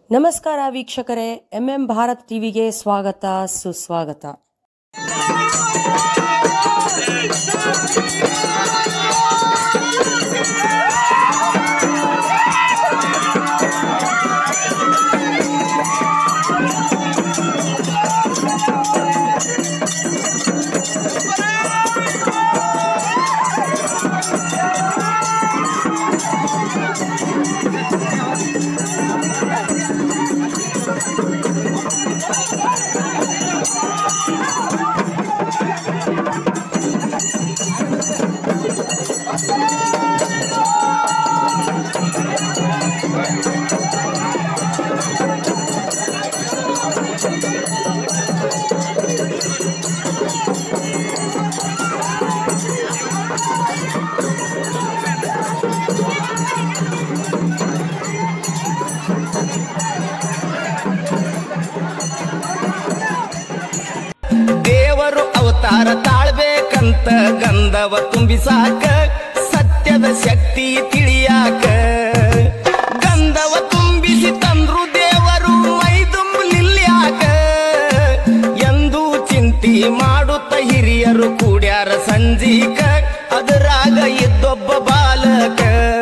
ನಮಸ್ಕಾರ ವೀಕ್ಷಕರೇ ಎಂಎಂ ಭಾರತ್ ಟಿವಿಗೆ ಸ್ವಾಗತ ಸುಸ್ವಾಗತ ದೇವರು ಅವತಾರ ತಾಳ್ಬೇಕಂತ ಗಂಧವ ತುಂಬಿಸಾಕ ಸತ್ಯದ ಶಕ್ತಿ ತಿಳಿಯಾಕ ಗಂಧವ ತುಂಬಿಸಿ ತಂದ್ರು ದೇವರು ಮೈದುಂಬಲಿಲ್ಯಾಕ ಎಂದು ಚಿಂತಿ ಮಾಡುತ್ತ ಹಿರಿಯರು ಕೂಡ್ಯಾರ ಸಂಜೀಕ ಅದರಾಗ ಇದ್ದೊಬ್ಬ ಬಾಲಕ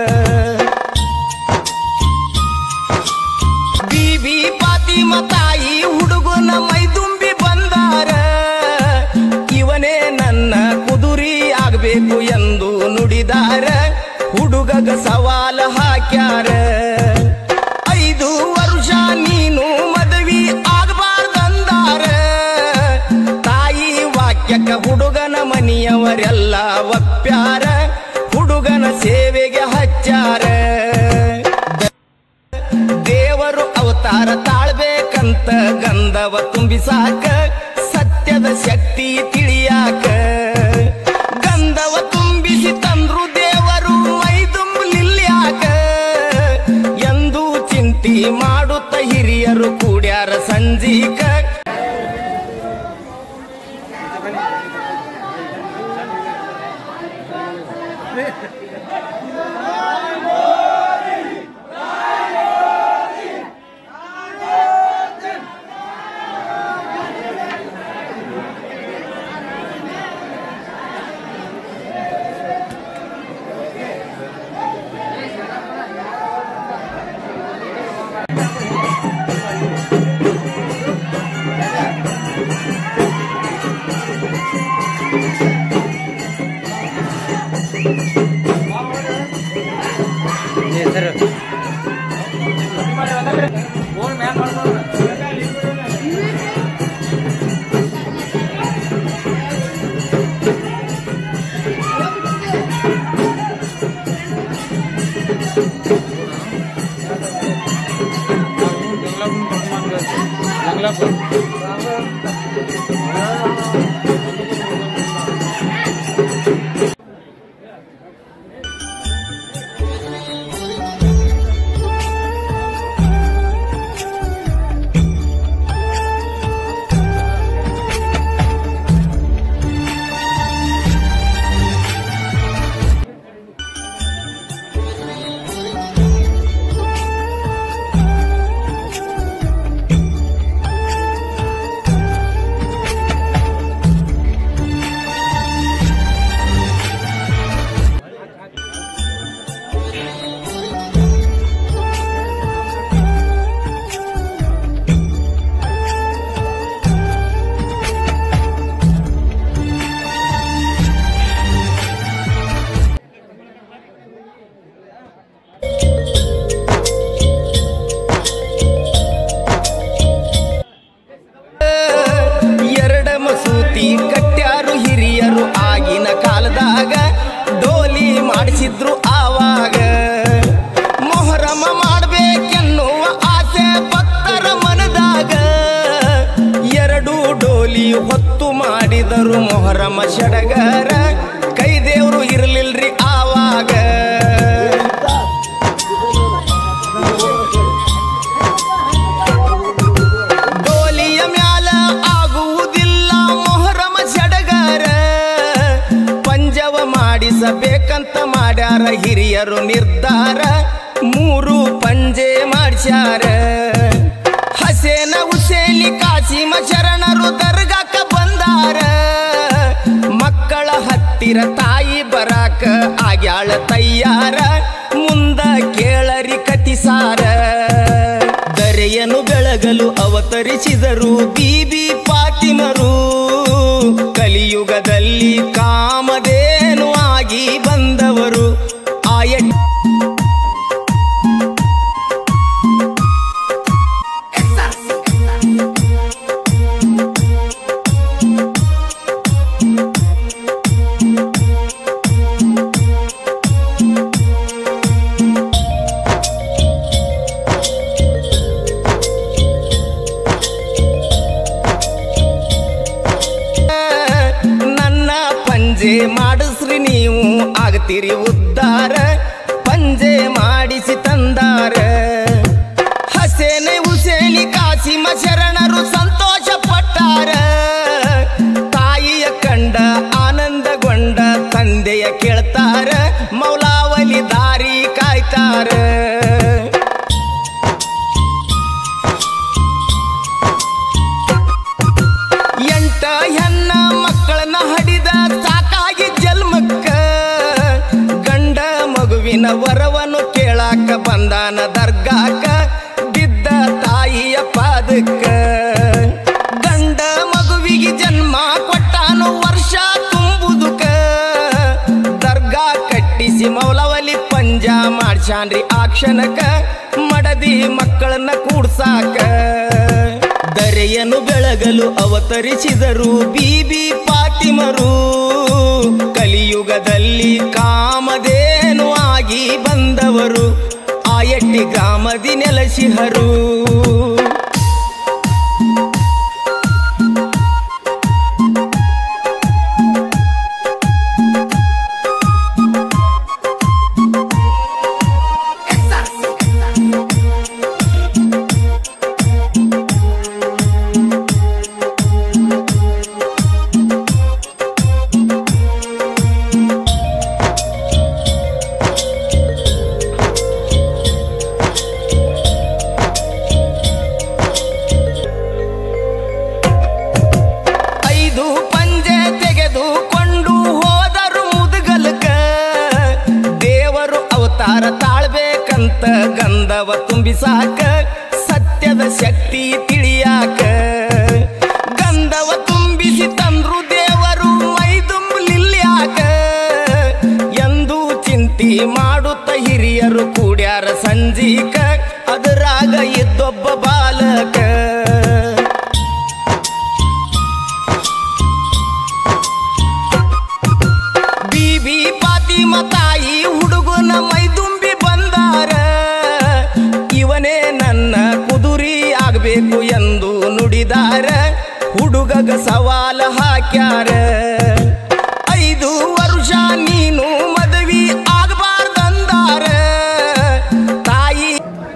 ಬೀಬಿ ಪಾತಿಮ ತಾಯಿ ಹುಡುಗನ ಮೈದುಂಬಿ ಬಂದಾರ ಇವನೇ ನನ್ನ ಕುದುರಿ ಆಗ್ಬೇಕು ಎಂದು ನುಡಿದಾರ ಹುಡುಗಗ ಸವಾಲ ಹಾಕ್ಯಾರ ಐದು ವರ್ಷ ನೀನು ಮದುವೆ ಆಗಬಾರ್ದಂದಾರ ತಾಯಿ ವಾಕ್ಯಕ್ಕ ಹುಡುಗನ ಮನಿಯವರೆಲ್ಲ ಒಪ್ಪ್ಯಾರ ಹುಡುಗನ ಸೇವೆಗೆ ಹಚ್ಚಾರ ದೇವರು ಅವತಾರ ತಾಳ್ಬೇಕಂತ ಗಂಧವ ತುಂಬಿಸಾಕ ಸತ್ಯದ ಶಕ್ತಿ ತಿಳಿಯಾಕ ಗಂಧವ ತುಂಬಿಸಿ ತಂದ್ರು ದೇವರು ಮೈದುಂಬಲಿಲ್ಯಾಕ ಎಂದು ಚಿಂತಿ ಮಾಡುತ್ತ ಹಿರಿಯರು ಕೂಡ್ಯಾರ ಸಂಜೀಕ ಎರಡ ಮಸೂತಿ ಕಟ್ಯಾರು ಹಿರಿಯರು ಆಗಿನ ಕಾಲದಾಗ ಡೋಲಿ ಮಾಡಿಸಿದ್ರು ಆವಾಗ ಮೊಹರಮ ಮಾಡ್ಬೇಕೆನ್ನುವ ಆಸೆ ಭಕ್ತರ ಮನದಾಗ ಎರಡು ಡೋಲಿ ಹೊತ್ತು ಮಾಡಿದರು ಮೊಹರಮ ಸಡಗರ ಕೈ ದೇವ್ರು ಇರಲಿಲ್ರಿ ಆವಾಗ ಡೋಲಿಯ ಮ್ಯಾಲ ಆಗುವುದಿಲ್ಲ ಮೊಹರಮ ಸಡಗರ ಪಂಜವ ಮಾಡಿಸಬೇಕಂತ ಮಾಡ್ಯಾರ ಹಿರಿಯರು ನಿರ್ಧಾರ ಮೂರು ಪಂಜೆ ಮಾಡ್ಸ್ಯಾರ ಹಸೇನ ಹುಸೇನಿ ಕಾಸಿಮ ಶರಣರು ದರ್ಗಾಕ ಬಂದಾರ ಮಕ್ಕಳ ಹತ್ತಿರ ತಾಯಿ ಬರಾಕ ಆಗ್ಯಾಳ ತಯ್ಯಾರ ಮುಂದ ಕೇಳರಿ ಕತಿಸಾರ ದರೆಯನ್ನು ಬೆಳಗಲು ಅವತರಿಸಿದರು ಬೀಬಿ ಪಾತಿಮರು ಕಲಿಯುಗದಲ್ಲಿ ಕಾಮಧೇನು ಆಗಿ ಬಂದವರು ಆಯ ನನ್ನ ಪಂಜೆ ಮಾಡಿಸ್ರಿ ನೀವು ಆಗ್ತೀರಿ ಉದ್ಧಾರ ಪಂಜೆ ಮಾಡಿಸಿ ತಂದಾರ ಹಸೇನೆ ಹುಸೇನಿ ಕಾಸಿಮ ಶರಣರು ಸಂತೋಷ ಪಟ್ಟಾರ ತಾಯಿಯ ಕಂಡ ಆನಂದಗೊಂಡ ತಂದೆಯ ಕೇಳ್ತಾರ ಮೌಲಾವಲಿ ದಾರಿ ಕಾಯ್ತಾರ ಎಂಟ ಹೆಣ್ಣ ಮಕ್ಕಳನ್ನ ಹಡಿದ ಸಾಕಾಗಿ ಜನ್ಮಕ್ಕ ಗಂಡ ಮಗುವಿನ ವರವನ್ನು ಕೇಳಾಕ ಬಂದಾನ ದರ್ಗಾಕ ಬಿದ್ದ ತಾಯಿಯ ಪಾದಕ್ಕ ಗಂಡ ಮಗುವಿಗೆ ಜನ್ಮ ಕೊಟ್ಟಾನು ವರ್ಷ ತುಂಬುದುಕ ದರ್ಗಾ ಕಟ್ಟಿಸಿ ಮೌಲವಲಿ ಪಂಜ ಮಾಡ್ಸಾನ್ರಿ ಆ ಕ್ಷಣಕ್ಕ ಮಡದಿ ಮಕ್ಕಳನ್ನ ಕೂಡ್ಸಾಕ ದರೆಯನ್ನು ಬೆಳಗಲು ಅವತರಿಸಿದರು ಬೀಬಿ ಪಾತಿಮರು ಕಲಿಯುಗದಲ್ಲಿ ಕಾಮಧೇನು ಆಗಿ ಬಂದವರು ಆಯಟ್ಟಿ ಗ್ರಾಮದಿ ನೆಲೆಸಿಹರು ಐದು ಪಂಜೆ ತೆಗೆದುಕೊಂಡು ಹೋದರು ಮುದುಗಲ್ಕ ದೇವರು ಅವತಾರ ತಾಳ್ಬೇಕಂತ ಗಂಧವ ತುಂಬಿಸಾಕ ಸತ್ಯದ ಶಕ್ತಿ ತಿಳಿಯಾಕ ಗಂಧವ ತುಂಬಿಸಿ ತಂದ್ರು ದೇವರು ಮೈದುಂಬ್ಲಿಲ್ಯಾಕ ಎಂದು ಚಿಂತಿ ಮಾಡುತ್ತ ಹಿರಿಯರು ಕೂಡ್ಯಾರ ಸಂಜೀಕ ಅದರಾಗ ಇದ್ದೊಬ್ಬ ಬಾಲಕ ಬೀಬಿ ಪಾತಿಮ ತಾಯಿ ಹುಡುಗನ ಮೈದುಂಬಿ ಬಂದಾರ ಇವನೇ ನನ್ನ ಕುದುರಿ ಆಗ್ಬೇಕು ಎಂದು ನುಡಿದಾರ ಹುಡುಗಗ ಸವಾಲ ಹಾಕ್ಯಾರ ಐದು ವರ್ಷ ನೀನು ಮದುವೆ ಆಗಬಾರ್ದಂದಾರ ತಾಯಿ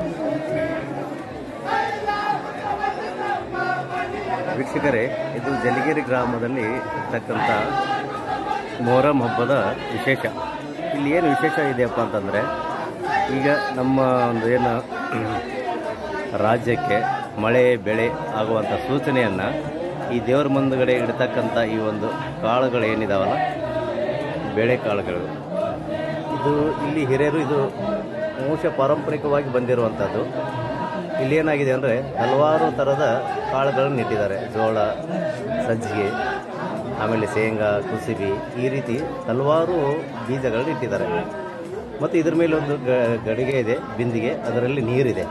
ವೀಕ್ಷಕರೇ ಇದು ಜಲಿಗೇರಿ ಗ್ರಾಮದಲ್ಲಿ ಇರ್ತಕ್ಕಂಥ ಮೊಹರಂ ಹಬ್ಬದ ವಿಶೇಷ ಇಲ್ಲಿ ಏನು ವಿಶೇಷ ಇದೆಯಪ್ಪ ಅಂತಂದರೆ ಈಗ ನಮ್ಮ ಒಂದು ಏನು ರಾಜ್ಯಕ್ಕೆ ಮಳೆ ಬೆಳೆ ಆಗುವಂಥ ಸೂಚನೆಯನ್ನು ಈ ದೇವರ ಮುಂದುಗಡೆ ಇಡ್ತಕ್ಕಂಥ ಈ ಒಂದು ಕಾಳುಗಳು ಏನಿದಾವಲ್ಲ ಬೆಳೆ ಕಾಳುಗಳು ಇದು ಇಲ್ಲಿ ಹಿರಿಯರು ಇದು ವಂಶ ಪಾರಂಪರಿಕವಾಗಿ ಬಂದಿರುವಂಥದ್ದು ಇಲ್ಲಿ ಏನಾಗಿದೆ ಅಂದರೆ ಹಲವಾರು ಥರದ ಕಾಳುಗಳನ್ನು ಇಟ್ಟಿದ್ದಾರೆ ಜೋಳ ಸಜ್ಜಿಗೆ ಆಮೇಲೆ ಶೇಂಗಾ ಕುಸುಬಿ ಈ ರೀತಿ ಹಲವಾರು ಬೀಜಗಳನ್ನು ಇಟ್ಟಿದ್ದಾರೆ ಮತ್ತು ಇದ್ರ ಮೇಲೆ ಒಂದು ಗ- ಗಡಿಗೆ ಇದೆ ಬಿಂದಿಗೆ ಅದರಲ್ಲಿ ನೀರಿದೆ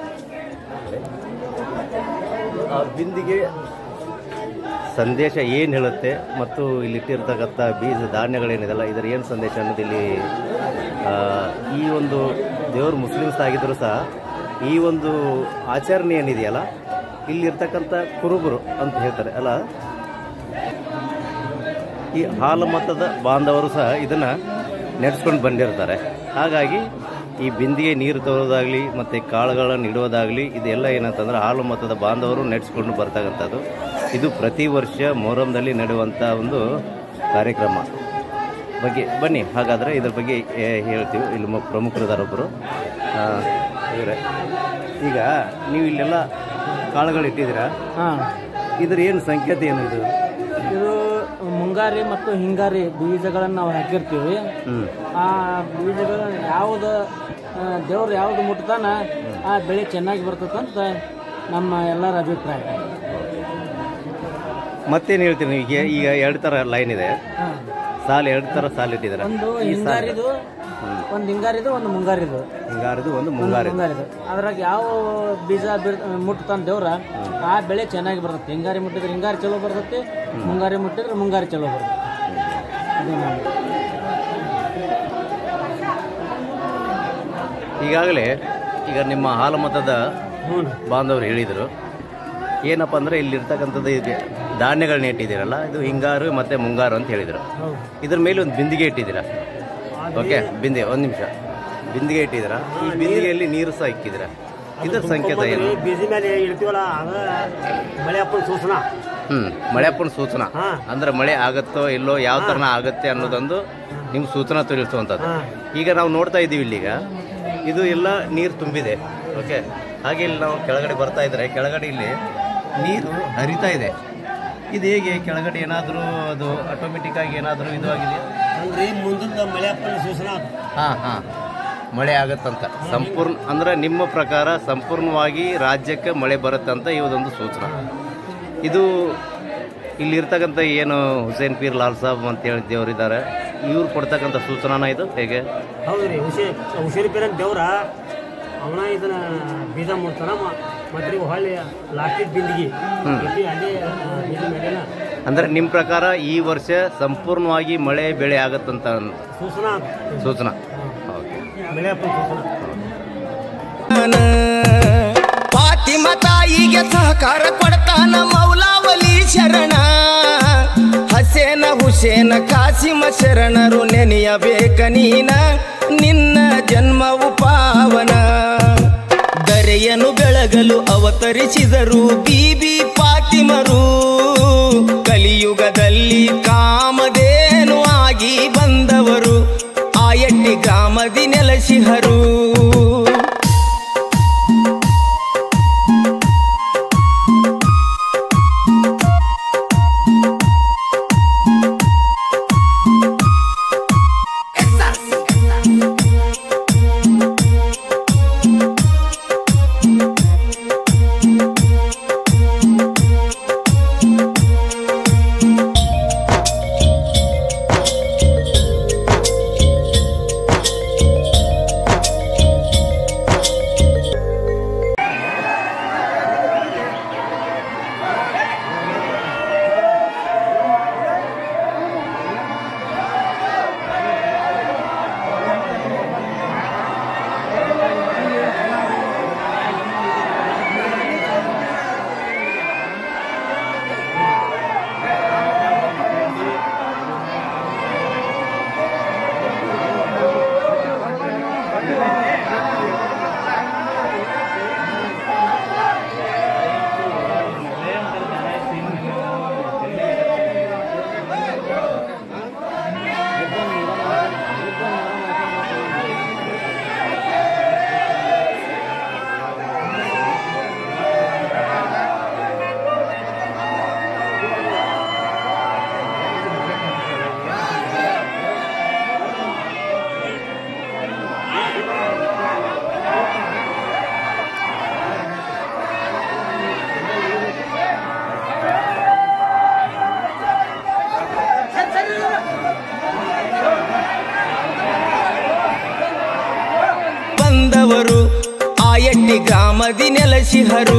ಆ ಬಿಂದಿಗೆ ಸಂದೇಶ ಏನು ಹೇಳುತ್ತೆ ಮತ್ತು ಇಲ್ಲಿ ಇಟ್ಟಿರ್ತಕ್ಕಂಥ ಬೀಜ ಧಾನ್ಯಗಳೇನಿದೆಲ್ಲ ಇದರ ಏನು ಸಂದೇಶ ಅನ್ನೋದು ಇಲ್ಲಿ ಆ, ಈ ಒಂದು ದೇವರು ಮುಸ್ಲಿಮ್ಸ್ ಆಗಿದ್ದರೂ ಸಹ ಈ ಒಂದು ಆಚರಣೆ ಏನಿದೆಯಲ್ಲ ಇಲ್ಲಿರ್ತಕ್ಕಂಥ ಕುರುಬರು ಅಂತ ಹೇಳ್ತಾರೆ ಅಲ್ಲ ಈ ಹಾಲು ಮತದ ಬಾಂಧವರು ಸಹ ಇದನ್ನು ನಡೆಸ್ಕೊಂಡು ಬಂದಿರ್ತಾರೆ ಹಾಗಾಗಿ ಈ ಬಿಂದಿಗೆ ನೀರು ತರೋದಾಗಲಿ ಮತ್ತು ಕಾಳುಗಳನ್ನು ಇಡೋದಾಗಲಿ ಇದೆಲ್ಲ ಏನಂತಂದ್ರೆ ಹಾಲು ಮತದ ಬಾಂಧವರು ನಡೆಸ್ಕೊಂಡು ಬರ್ತಕ್ಕಂಥದ್ದು ಇದು ಪ್ರತಿ ವರ್ಷ ಮೊಹರಂದಲ್ಲಿ ನಡೆಯುವಂಥ ಒಂದು ಕಾರ್ಯಕ್ರಮ ಬಗ್ಗೆ ಬನ್ನಿ ಹಾಗಾದರೆ ಇದ್ರ ಬಗ್ಗೆ ಏ, ಹೇಳ್ತೀವಿ ಇಲ್ಲಿ ಮ- ಪ್ರಮುಖರಿದಾರೊಬ್ಬರು ಇವರೇ ಈಗ ನೀವು ಇಲ್ಲೆಲ್ಲ ಕಾಳುಗಳು ಇಟ್ಟಿದ್ದೀರಾ ಹಾಂ ಇದ್ರ ಏನು ಸಂಕೇತ ಏನು ಇದು ಇದು ಮುಂಗಾರಿ ಮತ್ತು ಹಿಂಗಾರಿ ಬೀಜಗಳನ್ನು ನಾವು ಹಾಕಿರ್ತೀವಿ ಹ್ಮ್ ಆ ಬೀಜಗಳು ಯಾವುದು ದೇವ್ರು ಯಾವುದು ಮುಟ್ತಾನ ಆ ಬೆಳೆ ಚೆನ್ನಾಗಿ ಬರ್ತದಂತ ನಮ್ಮ ಎಲ್ಲರ ಅಭಿಪ್ರಾಯ ಮತ್ತೇನು ಹೇಳ್ತೀನಿ ಈಗ ಈಗ ಎರಡು ಥರ ಲೈನ್ ಇದೆ ಹಾಂ ಸಾಲು ಎರಡು ಥರ ಸಾಲು ಇಟ್ಟಿದ್ದೀರಾ ಒಂದು ಹಿಂಗಾರಿದು ಒಂದು ಹಿಂಗಾರಿದು ಒಂದು ಮುಂಗಾರಿದು ಹಿಂಗಾರಿದು ಒಂದು ಒಂದು ಮುಂಗಾರಿ ಮುಂಗಾರಿದು ಅದ್ರಾಗ ಯಾವ ಬೀಜ ಬೀರ್ ಮುಟ್ತಾನ ದೇವ್ರ ಆ ಬೆಳೆ ಚೆನ್ನಾಗಿ ಬರ್ತೈತಿ ಹಿಂಗಾರಿ ಮುಟ್ಟಿದ್ರೆ ಹಿಂಗಾರಿ ಚಲೋ ಬರ್ತೈತಿ ಮುಂಗಾರಿ ಮುಟ್ಟಿದ್ರೆ ಮುಂಗಾರಿ ಚಲೋ ಬರ್ತೈತಿ ಇದು ನಮ್ಮ ಈಗಾಗಲೇ ಈಗ ನಿಮ್ಮ ಹಾಲು ಮತದ ಹ್ಞೂ ಬಾಂಧವರು ಹೇಳಿದರು ಏನಪ್ಪ ಅಂದರೆ ಇಲ್ಲಿರ್ತಕ್ಕಂಥದ್ದು ಇದೆ ಧಾನ್ಯಗಳನ್ನ ಇಟ್ಟಿದ್ದೀರಲ್ಲ ಇದು ಹಿಂಗಾರು ಮತ್ತು ಮುಂಗಾರು ಅಂತ ಹೇಳಿದರು ಹೌದು ಇದ್ರ ಮೇಲೆ ಒಂದು ಬಿಂದಿಗೆ ಇಟ್ಟಿದ್ದೀರಾ ಓಕೆ ಬಿಂದಿಗೆ ಒಂದು ನಿಮಿಷ ಬಿಂದಿಗೆ ಇಟ್ಟಿದ್ದೀರಾ ಈ ಬಿಂದಿಗೆಯಲ್ಲಿ ನೀರು ಸಹ ಇಕ್ಕಿದ್ದೀರಾ ಇದರ ಸಂಕೇತ ಏನು ಬೀಜಿ ಮೇಲೆ ಇಡ್ತೀವಲ್ಲ ಅದ ಮಳೆ ಅಪ್ಪನ ಸೂಚನಾ ಹ್ಮ್ ಮಳೆ ಅಪ್ಪನ ಸೂಚನಾ ಹಾ. ಅಂದ್ರೆ ಮಳೆ ಆಗತ್ತೋ ಇಲ್ಲೋ ಯಾವ ಥರನ ಆಗತ್ತೆ ಅನ್ನೋದೊಂದು ನಿಮ್ಗೆ ಸೂಚನಾ ತಿಳಿಸುವಂಥದ್ದು ಹಾ. ಈಗ ನಾವು ನೋಡ್ತಾ ಇದ್ದೀವಿ ಇಲ್ಲೀಗ ಇದು ಎಲ್ಲ ನೀರು ತುಂಬಿದೆ ಓಕೆ ಹಾಗೆ ಇಲ್ಲಿ ನಾವು ಕೆಳಗಡೆ ಬರ್ತಾ ಇದ್ರೆ ಕೆಳಗಡೆ ಇಲ್ಲಿ ನೀರು ಹರಿತಾ ಇದೆ ಇದು ಹೇಗೆ ಕೆಳಗಡೆ ಏನಾದರೂ ಅದು ಆಟೋಮೆಟಿಕ್ ಆಗಿ ಏನಾದರೂ ಇದು ಆಗಿದೆ ಅಂದ್ರೆ ಮುಂದಿನ ಮಳೆ ಅಪ್ಪನ ಸೂಚನಾ ಅದು. ಹಾಂ ಹಾಂ ಮಳೆ ಆಗತ್ತಂತ ಸಂಪೂರ್ಣ ಅಂದ್ರೆ ನಿಮ್ಮ ಪ್ರಕಾರ ಸಂಪೂರ್ಣವಾಗಿ ರಾಜ್ಯಕ್ಕೆ ಮಳೆ ಬರುತ್ತಂತ ಇವದೊಂದು ಸೂಚನೆ ಇದು ಇಲ್ಲಿರ್ತಕ್ಕಂಥ ಏನು ಹುಸೇನ್ ಪೀರ್ ಲಾಲ್ ಸಾಬ್ ಅಂತ ಹೇಳಿ ದೇವರಿದ್ದಾರೆ ಇವ್ರು ಕೊಡ್ತಕ್ಕಂಥ ಸೂಚನಾನ ಇದು ಹೇಗೆ ಹೌದ್ರಿ ಹುಷೇ ಹುಷೇರಿ ಪೇರ ದೇವ್ರ ಅವನ ಇದನ್ನ ಬೀಜ ಮುಡ್ತಾನ ಮತ್ತೆ ಹೊಳ್ಳಿ ಲಾಸ್ಟಿಗೆ ಬಿಂದಿಗೆ ಇಟ್ಟು ಅಲ್ಲಿ ಆ, ಬೀಜ ಮೇಲೆನ ಅಂದ್ರೆ ನಿಮ್ಮ ಪ್ರಕಾರ ಈ ವರ್ಷ ಸಂಪೂರ್ಣವಾಗಿ ಮಳೆ ಬೆಳೆ ಆಗತ್ತಂತ ಸೂಚನಾ ಅದು. ಸೂಚನಾ ಓಕೆ ಮಳೆ ಅಪ್ಪನ ಸೂಚನಾ ಫಾತಿಮ ತಾಯಿಗೆ ಸಹಕಾರ ಕೊಡ್ತಾನ ಮೌಲಾವಲಿ ಶರಣ ಹಸೇನ ಹುಸೇನ ಕಾಸಿಮ ಶರಣರು ನೆನೆಯಬೇಕ ನೀನ ನಿನ್ನ ಜನ್ಮವು ಪಾವನ ದರೆಯನು ಬೆಳಗಲು ಅವತರಿಸಿದರು ಬೀಬಿ ಫಾತಿಮರು ಕಲಿಯುಗದಲ್ಲಿ ಕಾಮಧೇನು ಆಗಿ ಬಂದವರು ಆಯಟ್ಟಿ ಗ್ರಾಮದಿ ನೆಲೆಸಿಹರು ಬಂದವರು ಆಯಟ್ಟಿ ಗ್ರಾಮದಿ ನೆಲೆಸಿಹರು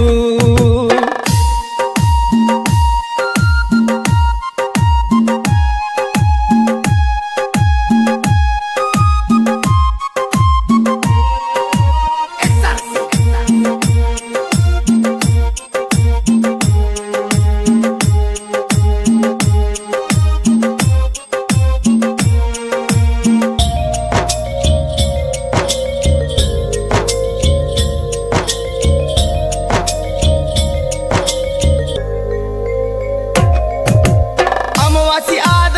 ಅಮಾವಾಸ್ಯೆ ಆದ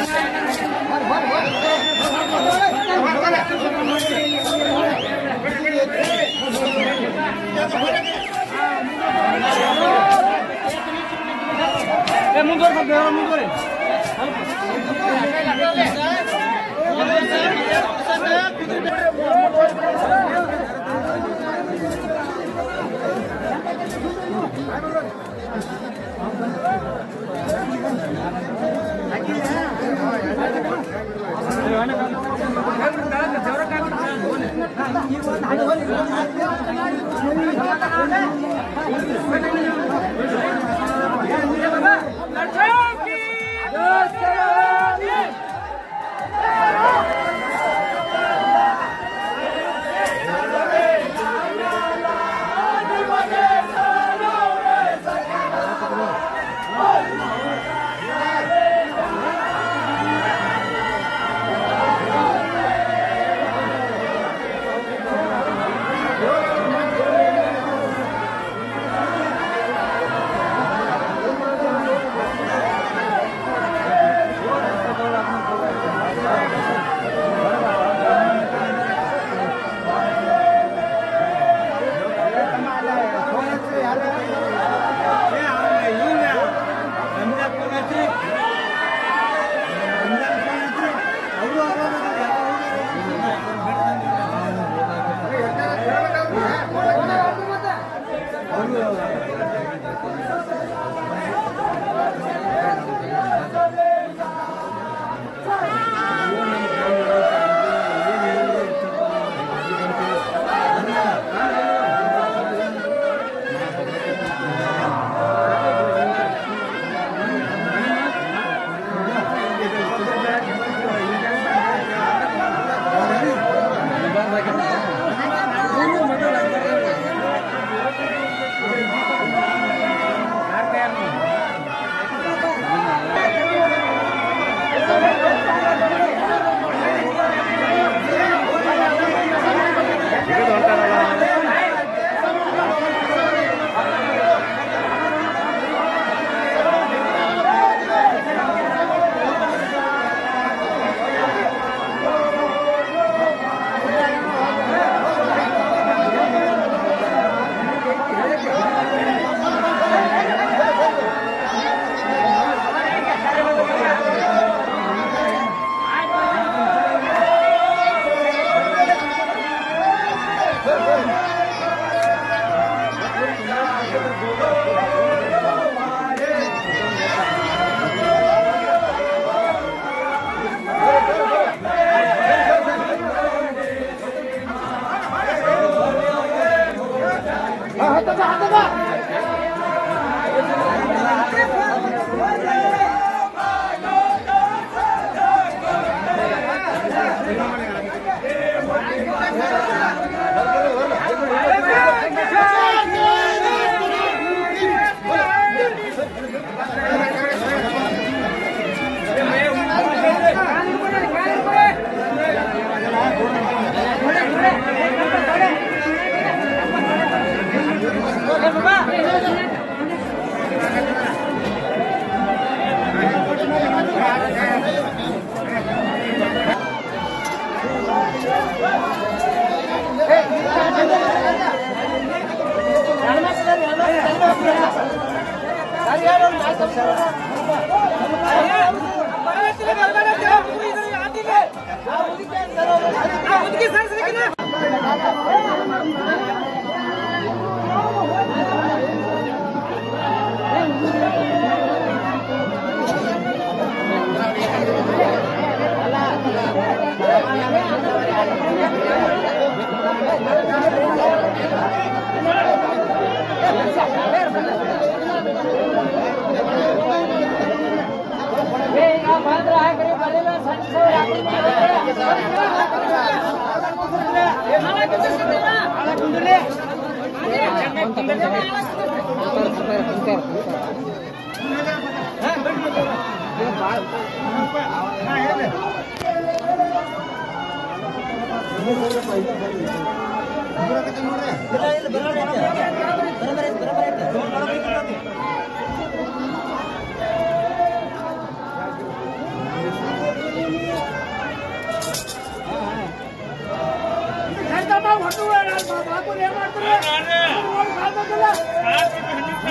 ¡Vamos!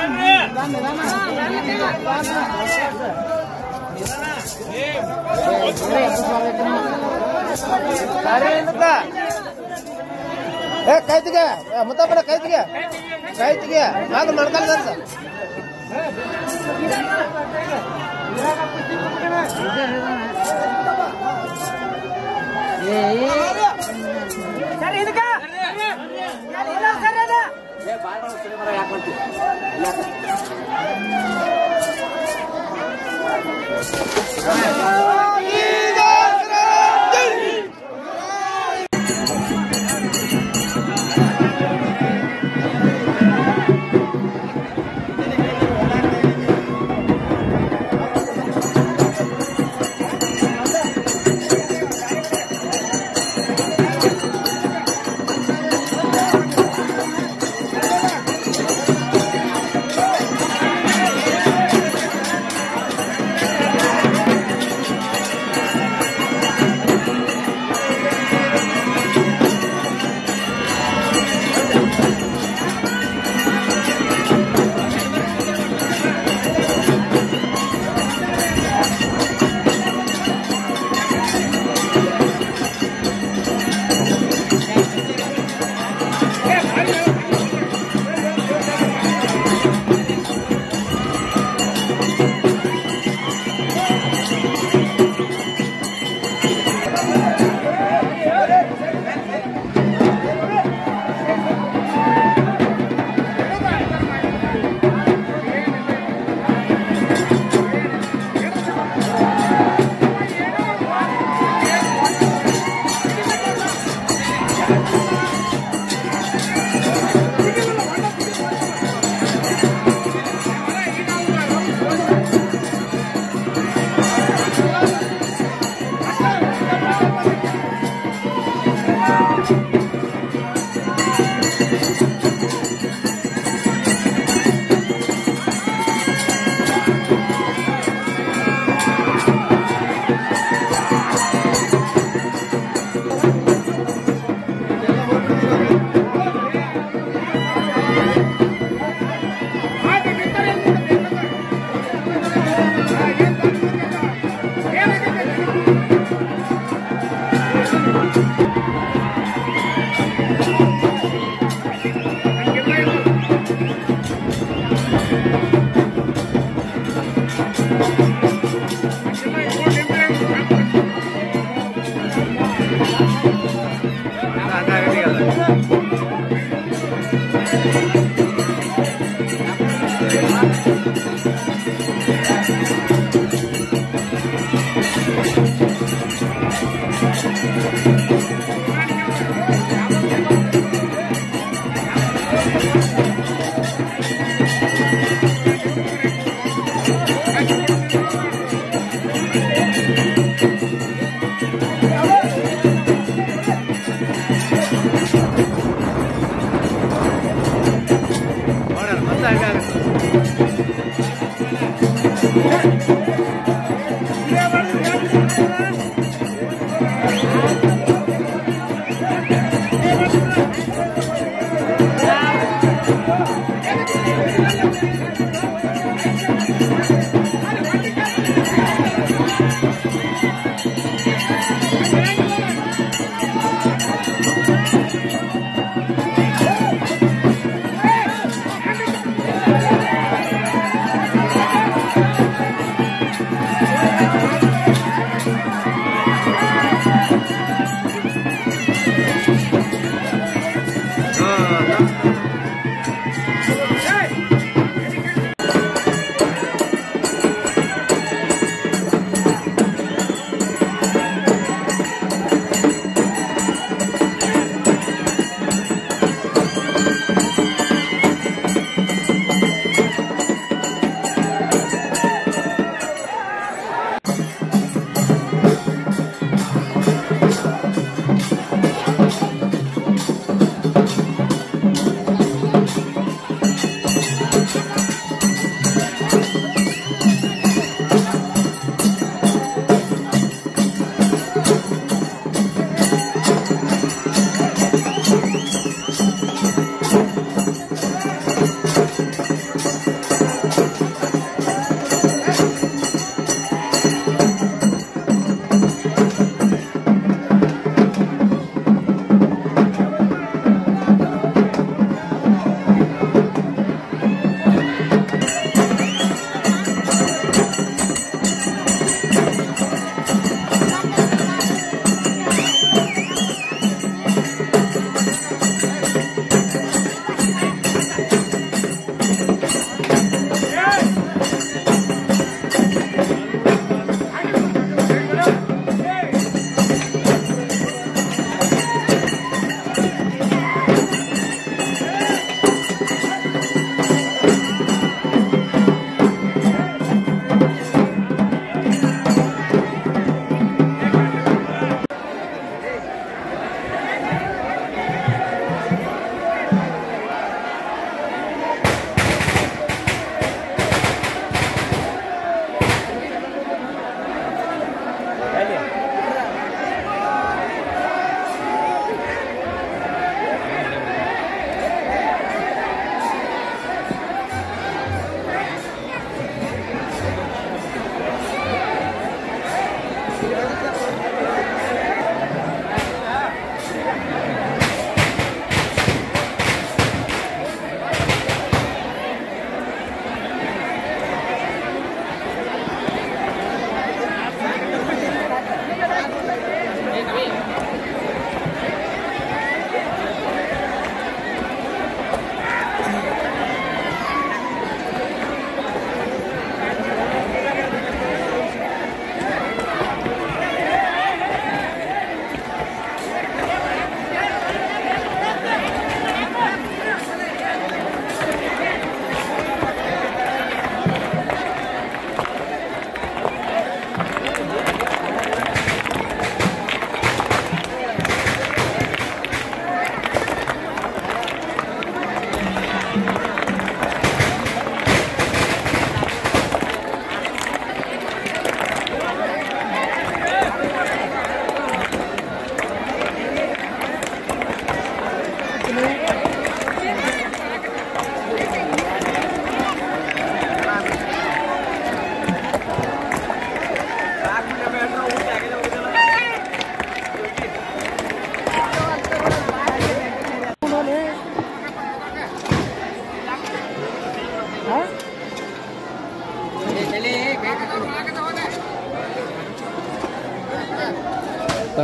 ಏ ಕೈತಿಗೆ ಮುತ್ತಪ್ಪನ ಕೈತಿಗೆ ಕೈತಿಗೆ ಹಾಗೆ ಮಾಡ್ಕಲ್ಲ ಸರ್ Hey!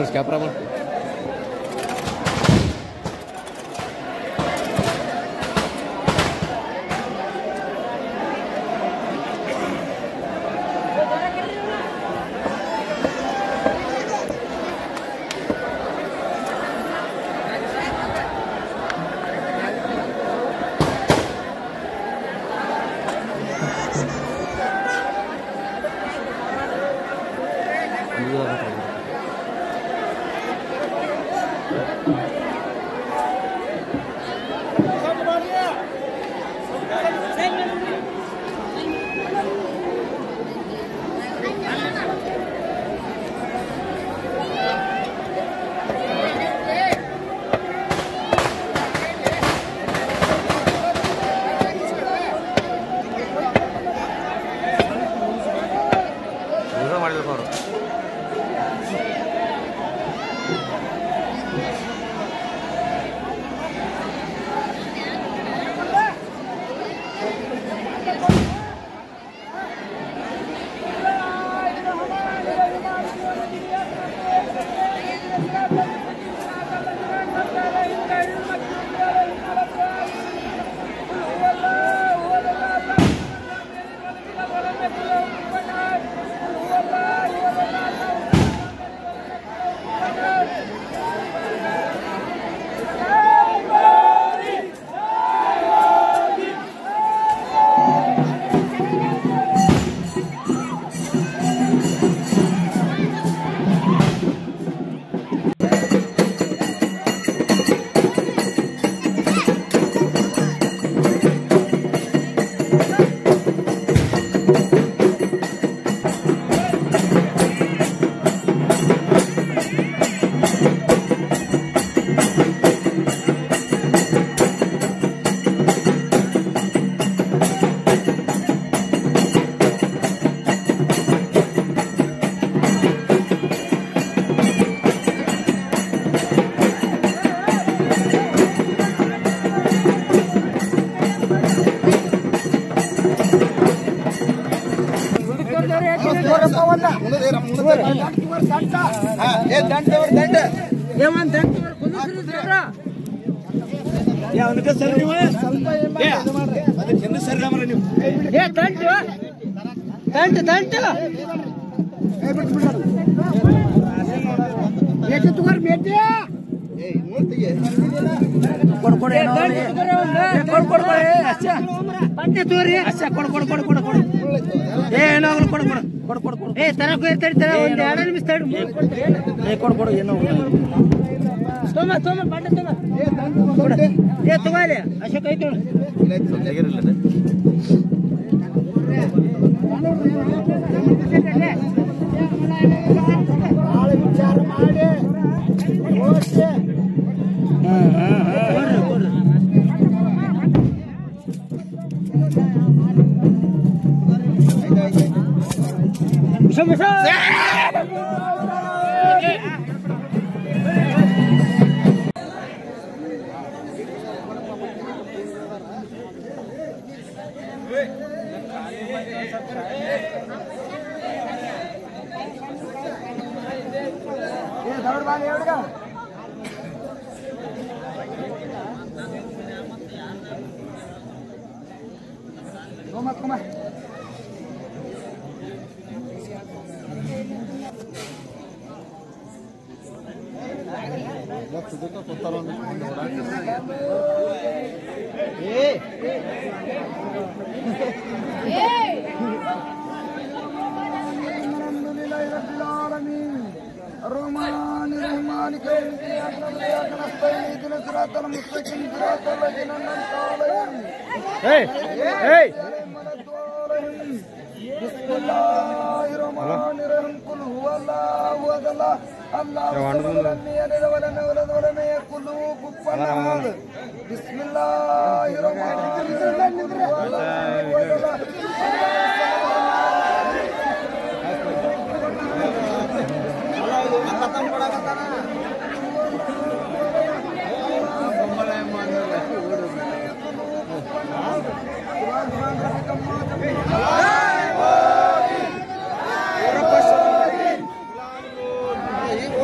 ಈ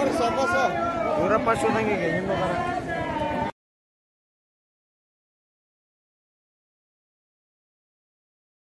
ಇವರಪ್ಪ ಶೋದಂಗೆ ಹಿಂದೆ